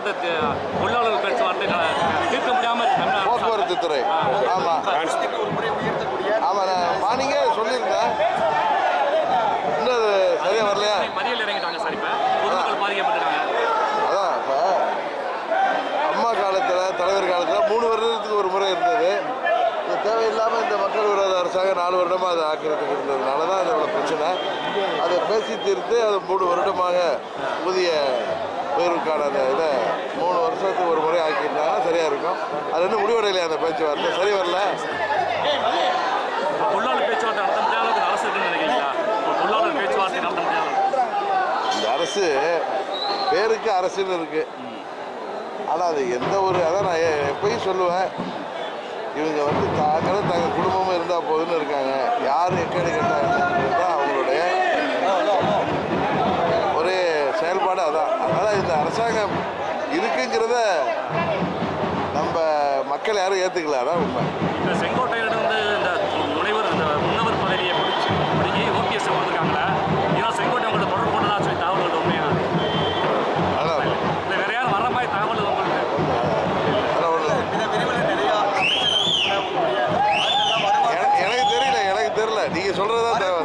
வந்து தி- தொழிலாளர்கள் பேச்சுவார்த்தை ந- தீர்க்க முடியாம இருக்கு தமிழ்நாடு அரசாங்கம். போக்குவரத்து துறை ஆமாம் ஆமாம் நான் மார்னிங்கே சொல்லியிருந்தேன் இன்னும் அது சரியாக வரலையா மறியல் இறங்கிட்டாங்க சார் இப்ப பொதுமக்கள் பாதிக்கப்பட்டிருக்காங்க அதான் இப்போ அம்மா காலத்தில் தலைவர் காலத்தில் மூணு வருடத்துக்கு ஒரு முறை இருந்தது இது தேவையில்லாமல் இந்த மக்கள் விரோத அரசாங்கம் நாலு வருடமாக அதை ஆக்கிறதுக்கு இருந்ததுனால தான் அதோட பிரச்சனை அதை பேசி தீர்த்து அது மூணு வருடமாக புதிய உயர்வுக்கான அந்த இதை மூணு வருஷத்துக்கு ஒரு முறை ஆக்கியிருந்தாங்கன்னா சரியாக இருக்கும் அது இன்னும் முடிவடையில அந்த பேச்சுவார்த்தை சரி வரல தொழிலாளர் பேச்சுவார்த்தை நடத்த முடியாத அளவுக்கு இந்த அரசு இருக்குன்னு நினைக்கிறீங்களா ஒரு தொழிலாளர் பேச்சுவார்த்தை நடத்த முடியாத இந்த அரசு பேருக்கு அரசுன்னு இருக்கு ஆனால் அது எந்த ஒரு அதான் நான் எ- எப்பயும் சொல்லுவேன் இவங்க வந்து தாங்களும் தங்கள் குடும்பமும் இருந்தால் போதுன்னு இருக்காங்க யார் எக்கேடு கட்டாங்க தான் அவங்களுடைய ஒரே செயல்பாடு அதான் அதனால் இந்த அரசாங்கம் இருக்குங்கிறத நம்ம மக்கள் யாரும் ஏற்றுக்கல அதான் உண்மை இந்த செங்கோட்டையிடம் வந்து இந்த முனைவர் இந்த முன்னவர் பதவியை பிடிச்சி பிடிங்கி ஓபிஎஸ் கொடுத்துருக்காங்களே இதான் செங்கோட்டை உங்கள்ட்ட தொடர்பு கொண்டதா சொல்லி தகவல் உண்மையா அதான் இல்லை வேற யாரும் வர மாதிரி தகவல் உங்களுக்கு அதான் ஒண்ணு. எனக்கு- எனக்கு தெரியல எனக்கு தெரியல நீங்க சொல்றதா தேவை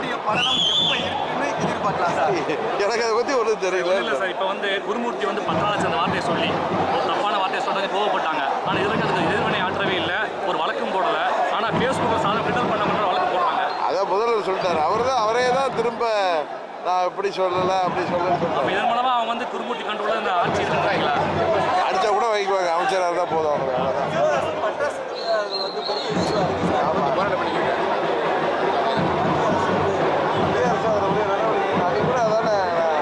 எனக்கு அதை பத்தி ஒன்றும் தெரியல இல்லை சார் இப்போ வந்து குருமூர்த்தி வந்து பத்தாவது அந்த வார்த்தையை சொல்லி ஒரு தப்பான வார்த்தையை சொல்றது கோவப்பட்டாங்க ஆனால் இதுவரைக்கும் அதுக்கு எதிர்வினை ஆற்றவே இல்லை ஒரு வழக்கும் போடல ஆனால் ஃபேஸ்புக்கில் சாதம் கிண்டல் பண்ண மட்டும் வழக்கு போடுறாங்க அதான் முதல்வர் சொல்லிட்டாரு அவர் தான் அவரே தான் திரும்ப நான் இப்படி சொல்லல அப்படி சொல்லல அப்போ இதன் மூலமாக அவங்க வந்து குருமூர்த்தி கண்ட்ரோலில் இந்த ஆட்சி இருக்குன்றீங்களா அடிச்சா கூட வாங்கிக்குவாங்க அமைச்சராக இருந்தால் போதும் அவங்க அவ்வளோதான் குடியரசு அதில் உரிய நடவடிக்கை அது கூட அதானே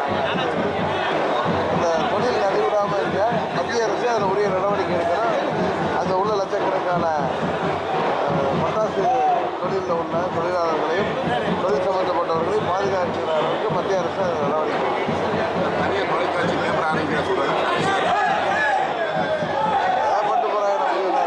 இந்த தொழில் நடைபெறாமல் இருக்க மத்திய அரசு அதில் உரிய நடவடிக்கை எடுக்கணும் அந்த உள்ள லட்சக்கணக்கான அஹ், பட்டாசு தொழிலில் உள்ள தொழிலாளர்களையும் தொழில் சம்பந்தப்பட்டவர்களையும் பாதுகாக்கிற அளவுக்கு மத்திய அரசு அதில் நடவடிக்கை எடுக்கணும். நிறைய தொலைக்காட்சி பேப்பர் ஆரம்பிக்கிற சொல்றாங்க அதான் பண்ணிட்டு போகிறாங்க நம்ம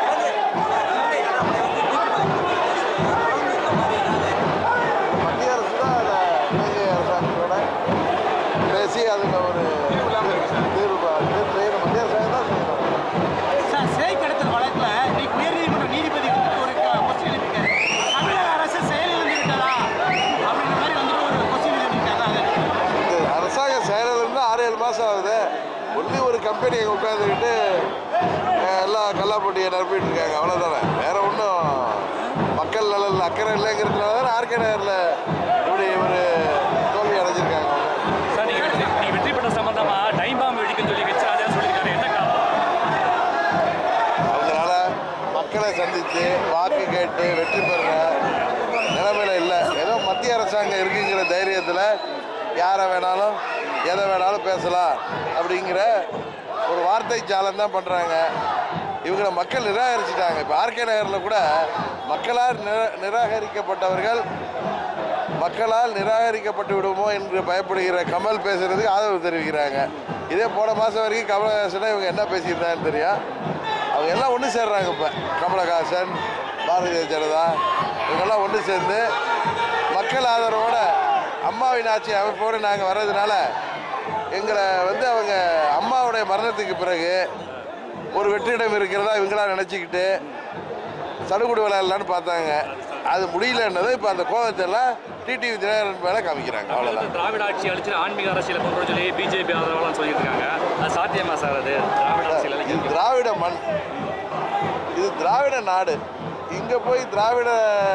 மத்திய அரசு தான் அதில் இலங்கை அரசாங்கத்தோட பேசி அதில் ஒரு தீர்வு பா- தீர்வு செய்யணும் மத்திய அரசாங்கம் தான் செய்யணும் சார் சிறை கடத்தல் வழக்குல இன்னைக்கு உயர்நீதிமன்ற நீதிபதி வந்துட்டு ஒரு கொஸ்டின் எழுப்பியிருக்காரு தமிழக அரசு செயலிழந்து விட்டதா அப்படின்ற மாதிரி வந்துட்டு ஒரு கொஸ்டின் எழுப்பியிருக்காங்க அதை இந்த அரசாங்கம் செயலிருந்து ஆறு ஏழு மாதம் ஆகுது ஒன்லி ஒரு கம்பெனி அங்கே உட்காந்துக்கிட்டு எல்லாம் கல்லாப்பட்டியை நிரப்பிட்டு இருக்காங்க அவ்வளோதானே வேற ஒன்றும் மக்கள் நலனில் அக்கறை இல்லைங்கிறதுனால தான் ஆர்கே நகரில் இப்படி ஒரு தோல்வி அடைஞ்சிருக்காங்க அவங்க சார் நீங்கள் வெற்றி நீங்கள் வெற்றி பெற்ற சம்பந்தமாக டைம் பாம்பு வெடிக்குன்னு சொல்லி வச்சு அதே சொல்லியிருக்காரு என்ன காரணம் அவங்களால மக்களை சந்தித்து வாக்கு கேட்டு வெற்றி பெறுற நிலைமையில இல்லை ஏதோ மத்திய அரசாங்கம் இருக்குங்கிற தைரியத்தில் யாரை வேணாலும் எதை வேணாலும் பேசலாம் அப்படிங்கிற ஒரு வார்த்தை ஜாலம் தான் பண்ணுறாங்க இவங்களை மக்கள் நிராகரிச்சிட்டாங்க இப்போ ஆர்கே நகரில் கூட மக்களால் நிரா நிராகரிக்கப்பட்டவர்கள் மக்களால் நிராகரிக்கப்பட்டு விடுமோ என்று பயப்படுகிற கமல் பேசுறதுக்கு ஆதரவு தெரிவிக்கிறாங்க இதே போன மாதம் வரைக்கும் கமலஹாசனை இவங்க என்ன பேசியிருந்தாங்கன்னு தெரியும் அவங்க எல்லாம் ஒன்று சேர்றாங்க இப்போ கமலஹாசன் பாரதிய ஜனதா இவங்கெல்லாம் ஒன்று சேர்ந்து மக்கள் ஆதரவோட அம்மாவின் ஆட்சி அமைப்போடு நாங்கள் வர்றதுனால எங்களை வந்து அவங்க அம்மாவுடைய மரணத்துக்கு பிறகு ஒரு வெற்றிடம் இருக்கிறதா இவங்களா நினச்சிக்கிட்டு சடுகுடு விளையாடலான்னு பார்த்தாங்க அது முடியலன்னது இப்போ அந்த கோபத்தை எல்லாம் டிடிவி தினகரன் மேலே காமிக்கிறாங்க அவ்வளோதான் திராவிட ஆட்சி அழிச்சு ஆன்மீக அரசியலை கொண்டு வர சொல்லி பிஜேபி ஆதரவாளம் சொல்லிட்டு இருக்காங்க அது சாத்தியமா சார் அது திராவிட அரசியல் இது அழிக்கிறது? திராவிட மண் இது திராவிட நாடு இங்கே போய் திராவிட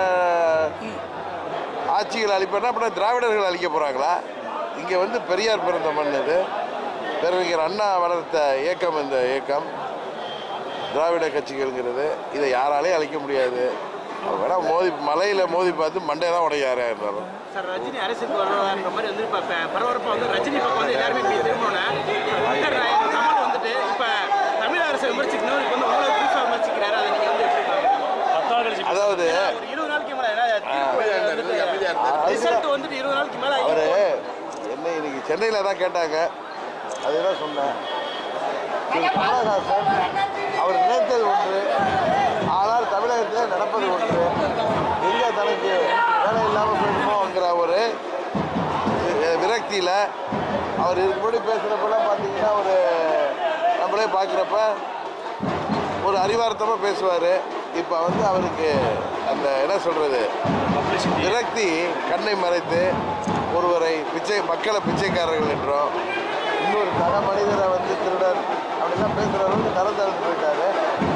ஆட்சிகள் அழிப்பேன்னா அப்படின்னா திராவிடர்கள் அழிக்க போகிறாங்களா இங்கே வந்து பெரியார் பிறந்த மண் இது பேரறிஞர் அண்ணா வளர்த்த இயக்கம் இந்த இயக்கம் திராவிட கட்சிகள்ங்கிறது இதை யாராலையும் அழிக்க முடியாது அவங்க வேணா மோதி மலையில் மோதி பார்த்து மண்டையெல்லாம் உடையாரா இருந்தாலும் சார் ரஜினி அரசுக்கு வருவான்ற மாதிரி வந்து இப்போ பரபரப்பாக வந்து ரஜினி பக்கம் வந்து எல்லாருமே இப்படி திரும்பணும்னா மக்கள் நாயகர் கமல் வந்துட்டு இப்போ தமிழக அரசை விமர்சிக்கணும் இப்போ வந்து உங்களை புதுசாக விமர்சிக்கிறாரு அதை நீங்கள் வந்து எப்படி பார்க்குறீங்க பத்து நாள் கழிச்சு அதாவது ஒரு இருபது நாளைக்கு மேலே ரிசல்ட் வந்துட்டு இருபது நாளைக்கு மேலே அவர் என்ன இன்னைக்கு சென்னையில் தான் கேட்டாங்க அதுதான் சொன்னேன் திரு கமலஹாசன் அவர் நினைத்தது ஒன்று ஆனால் தமிழகத்தில் நடப்பது ஒன்று எங்கே தனக்கு வேலை இல்லாமல் போயிடுமோங்கிற ஒரு விரக்தியில் அவர் இதுக்கு முன்னாடி பேசுகிறப்பெல்லாம் பார்த்தீங்கன்னா ஒரு நம்மளே பார்க்குறப்ப ஒரு அறிவார்த்தமாக பேசுவார் இப்போ வந்து அவருக்கு அந்த என்ன சொல்கிறது பப்ளிசிட்டி விரக்தி கண்ணை மறைத்து ஒருவரை பிச்சை மக்களை பிச்சைக்காரர்கள் என்றும் இன்னொரு தர மனிதரை வந்து திருடர் அப்படிலாம் பேசுகிற அளவுக்கு தரம் தாழ்ந்து போயிட்டாரு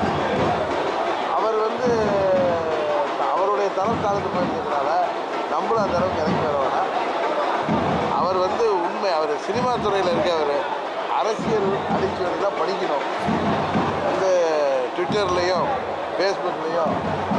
அவர் வந்து அவருடைய தரம் தாழ்ந்து போயிருக்கிறதுனால நம்மளும் அந்த அளவுக்கு இறங்கி வர வேணாம் அவர் வந்து உண்மை அவர் சினிமா துறையில் இருக்கவர் அரசியல் அடிச்சுவடி தான் படிக்கணும் வந்து ட்விட்டர்லேயும் ஃபேஸ்புக்லேயும்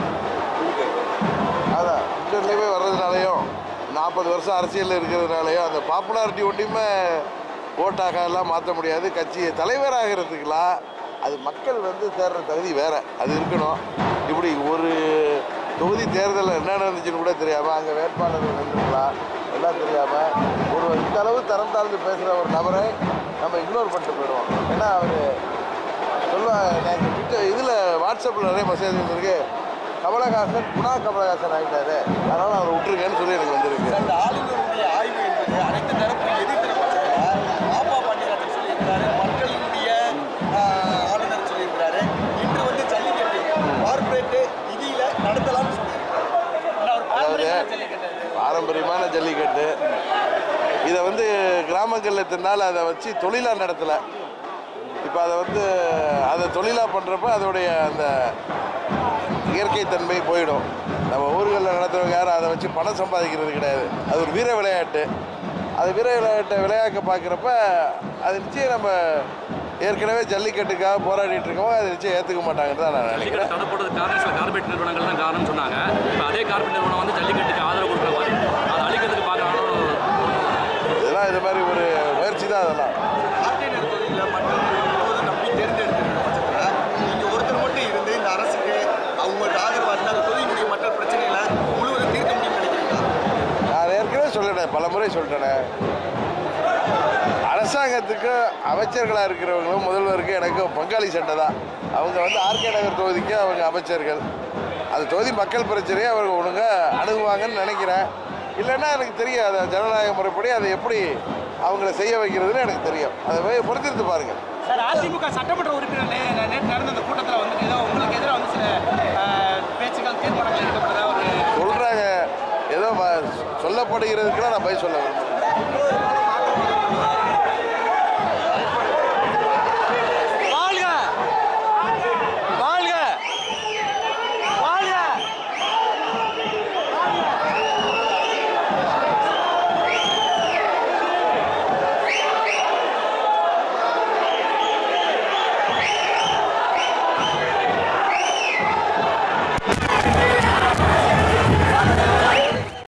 அதான் ட்விட்டர்லேயுமே வர்றதுனாலையும் நாற்பது வருஷம் அரசியலில் இருக்கிறதுனாலையும் அந்த பாப்புலாரிட்டி ஒன்றையுமே ஓட்டாக எல்லாம் மாற்ற முடியாது கட்சி தலைவராகிறதுக்கெல்லாம் அது மக்கள் வந்து தேடுற தகுதி வேற அது இருக்கணும் இப்படி ஒரு தொகுதி தேர்தலில் என்ன நடந்துச்சுன்னு கூட தெரியாமல் அங்கே வேட்பாளர்கள் நின்றுக்கலாம் எல்லாம் தெரியாமல் ஒரு இந்த அளவு தரம் தாழ்ந்து பேசுகிற ஒரு நபரை நம்ம இக்னோர் பண்ணிட்டு போயிடுவோம் ஏன்னா அவர் சொல்லுவாங்க எனக்கு ட்விட்டர் இதில் வாட்ஸ்அப்பில் நிறைய மெசேஜ் இருக்கு கமலஹாசன் குணா கமலஹாசன் ஆகிட்டாரு அதனால் அவரை விட்டுருங்கன்னு சொல்லி எனக்கு வந்திருக்கு அந்த ஆளுநருடைய ஆய்வு என்பது அனைத்து தரப்பு எதிர்த்தரப்பு பாப்பா பாண்டியராஜன் சொல்லியிருக்கிறாரு மக்களினுடைய ஆஹ், ஆளுநர் சொல்லியிருக்கிறாரு இன்று வந்து ஜல்லிக்கட்டு கார்பரேட்டு நிதியில நடத்தலாம்னு சொல்லியிருக்கிறாரு ஆனா ஒரு பாரம்பரியமான ஜல்லிக்கட்டு அது. பாரம்பரியமான ஜல்லிக்கட்டு இதை வந்து கிராமங்களில் இத்தனால அதை வச்சு தொழிலாக நடத்தலை இப்போ அதை வந்து அதை தொழிலாக பண்ணுறப்ப அதோடைய அந்த இயற்கை தன்மை போயிடும் நம்ம ஊர்களில் நடத்துறவங்க யாரும் அதை வச்சு பணம் சம்பாதிக்கிறது கிடையாது அது ஒரு வீர விளையாட்டு அது வீர விளையாட்டை விளையாக்க பார்க்குறப்ப அது நிச்சயம் நம்ம ஏற்கனவே ஜல்லிக்கட்டுக்காக போராடிட்டு இருக்கோம் அதை நிச்சயம் ஏற்றுக்க மாட்டாங்கன்னு தான் நான் நினைக்கிறேன் ஜல்லிக்கட்டு தடை போடுறது காரணம் சில கார்பரேட் நிறுவனங்கள் தான் காரணம்னு சொன்னாங்க இப்போ அதே கார்பரேட் நிறுவனம் வந்து ஜல்லிக்கட்டுக்கு ஆதரவு கொடுக்குற மாதிரி அதை அழிக்கிறதுக்கு பார்க்குறாங்க இதெல்லாம் இது மாதிரி ஒரு முயற்சி தான் அதெல்லாம் ஆர்டினர் தொழிலில் மக்கள் முழுவதும் நம்பி தேர்ந்தெடுக்கிற பட்சத்தில் நீங்கள் ஒருத்தர் மட்டும் இருந்து இந்த அரசுக்கு அவங்களுக்கு ஆதரவாக இருந்தால் அந்த தொழிலுடைய மற்ற பிரச்சனைகளை முழுவதும் தீர்க்க முடியும்னு நினைக்கிறீங்களா நான் ஏற்கனவே சொல்லிட்டேன் பல முறை சொல்லிட்டேனே அரசாங்கத்துக்கு அமைச்சர்களாக இருக்கிறவங்களும் முதல்வருக்கு எனக்கும் பங்காளி சண்டை தான் அவங்க வந்து ஆர்கே நகர் தொகுதிக்கு அவங்க அமைச்சர்கள் அந்த தொகுதி மக்கள் பிரச்சனையை அவங்க ஒழுங்காக அணுகுவாங்கன்னு நினைக்கிறேன் இல்லைன்னா எனக்கு தெரியும் அதை ஜனநாயக முறைப்படி அதை எப்படி அவங்கள செய்ய வைக்கிறதுன்னு எனக்கு தெரியும் அதை போய் பொறுத்திருந்து பாருங்கள் சார் அதிமுக சட்டமன்ற உறுப்பினர் நே- நேற்று நடந்த அந்த கூட்டத்தில் வந்து ஏதோ உங்களுக்கு எதிராக வந்து சில ஆஹ், பேச்சுக்கள் தீர்மானங்கள் எடுக்கப்பட்டதா ஒரு சொல்கிறாங்க ஏதோ வ- சொல்லப்படுகிறதுக்கெல்லாம் நான் போய் சொல்ல விரும்புகிறேன்